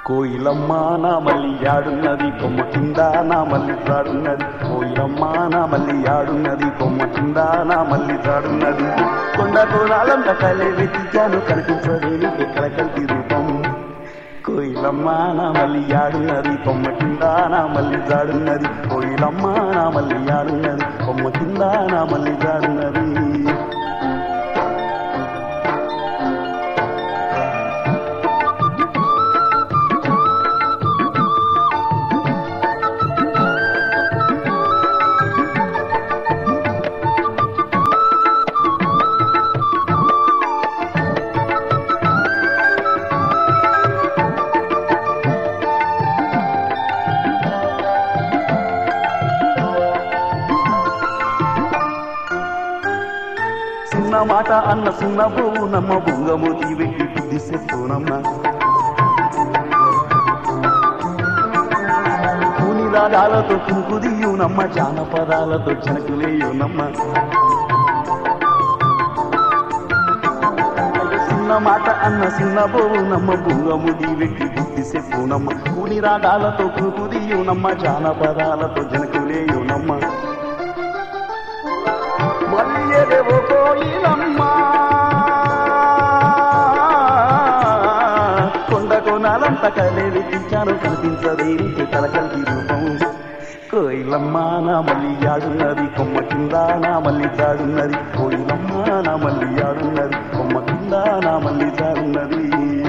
కోయిలమ్మ నా మల్లి ఆడున్నది కొమ్మ కింద నా మల్లి జాడున్నది కోయిలమ్మ నా మల్లి ఆడున్నది కొమ్మ కింద నా మల్లి జాడున్నది కొండ కోరాలంత కలే వెతికాను కనిపించదేని ఎక్కడ కలిపి రూపం కోయిలమ్మ నా మల్లి ఆడున్నది కొమ్మ కింద నా మల్లి జాడున్నది కోయిలమ్మ నా మల్లి ఆడున్నది కొమ్మ కింద నా మల్లి జాడున్నది చిన్న మాట అన్న చిన్న బోనమ్మ బొంగమూతి వెట్టి బుద్ధి చెప్పునమ్మ కూని రాగాలతో కుంకుదియునమ్మ జానపదాలతో జనకులేయునమ్మ చిన్న మాట అన్న చిన్న బోనమ్మ బొంగముది వెట్టి బుద్ధి చెప్పునమ్మ కూని రాగాలతో కుంకుదియునమ్మ జానపదాలతో జనకులేయునమ్మ మల్లియదేవో కోయిలమ్మ కొండ కోనాలంత కలే వెతించాను కనిపించదేంటి కలకల్కి రూపం కోయిలమ్మ నా మల్లి ఆడున్నది కొమ్మ కింద నా మల్లి జాడున్నది కోయిలమ్మ నా మల్లి ఆడున్నది కొమ్మ కింద నా మల్లి జాడున్నది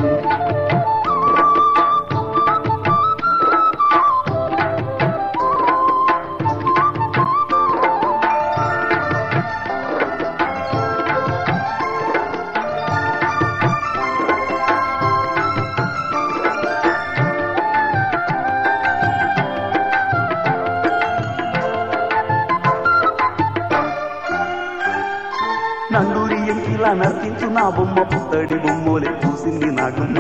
నండూరి ఎంకిలా నర్తించు నా బొమ్మ పుత్తడి బొమ్మలే చూసింది నాగమ్మ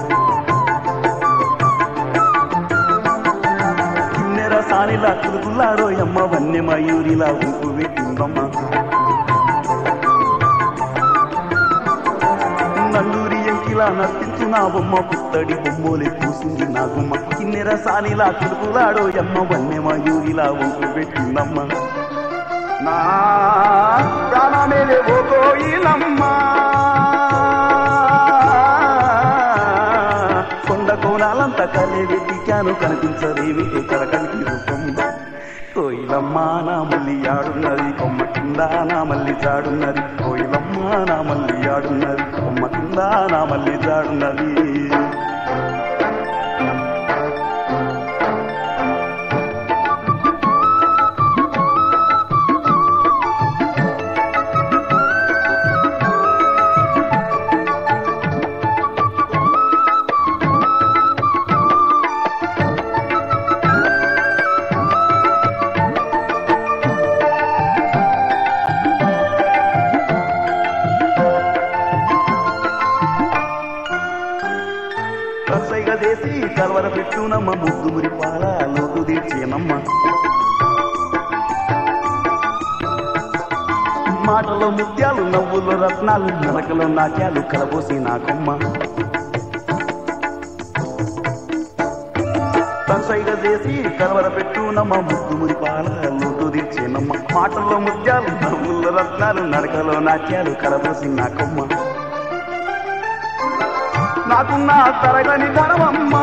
కిన్నెర సానిలా కురుకులారోయమ్మ వన్య మయూరిలా ఊపు పెట్టిందమ్మ నండూరి ఎంకిలా నర్తించు నా బొమ్మ పుత్తడి బొమ్మలే చూసింది నాగమ్మ కిన్నెర సానిలా కురుకులాడోయమ్మ వన్య మయూరిలా ఊపు పెట్టిందమ్మ నా ప్రాణమేలే ఓ కోయిలమ్మ కొండ కోణాలంత కలే వెతికాను కనిపించదేమి ఇక్కడ కలిగి రూపం కోయిలమ్మ నా మల్లి ఆడున్నది కొమ్మ కింద నా మల్లి జాడున్నది కోయిలమ్మ నా మల్లి ఆడున్నది కొమ్మ కింద నా మల్లి జాడున్నది రసైగా చేసి కలవర పెట్టునమ్మ ముగ్గు మురి పాల లోతు తీర్చేనమ్మ మాటలో ముత్యాలు నవ్వులో రత్నాలు నరకలో నాట్యాలు కలబోసి నాకమ్మ రసైగా చేసి కలవర పెట్టునమ్మ ముగ్గు మురి పాల లోతు తీర్చేనమ్మ మాటల్లో ముత్యాలు నవ్వుల్లో రత్నాలు నరకలో నాట్యాలు కలబోసి నాకమ్మ నాకున్న తరగని ధనమమ్మా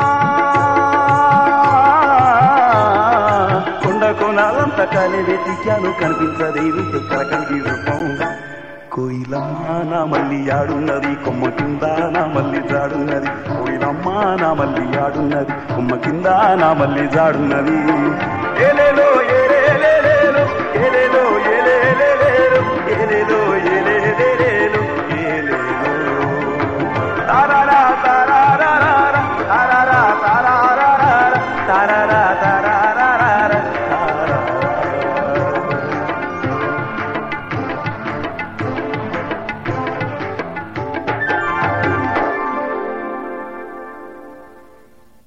కొండ కోణాలంత కాలే వెతికాను కనిపించదేవి కలకలిగి రూపం కోయిలమ్మ నా మల్లి ఆడున్నది కొమ్మ కింద నా మల్లి జాడున్నది కోయిలమ్మ నా మల్లి ఆడున్నది కొమ్మ కింద నా మల్లి జాడున్నది ఏలేలో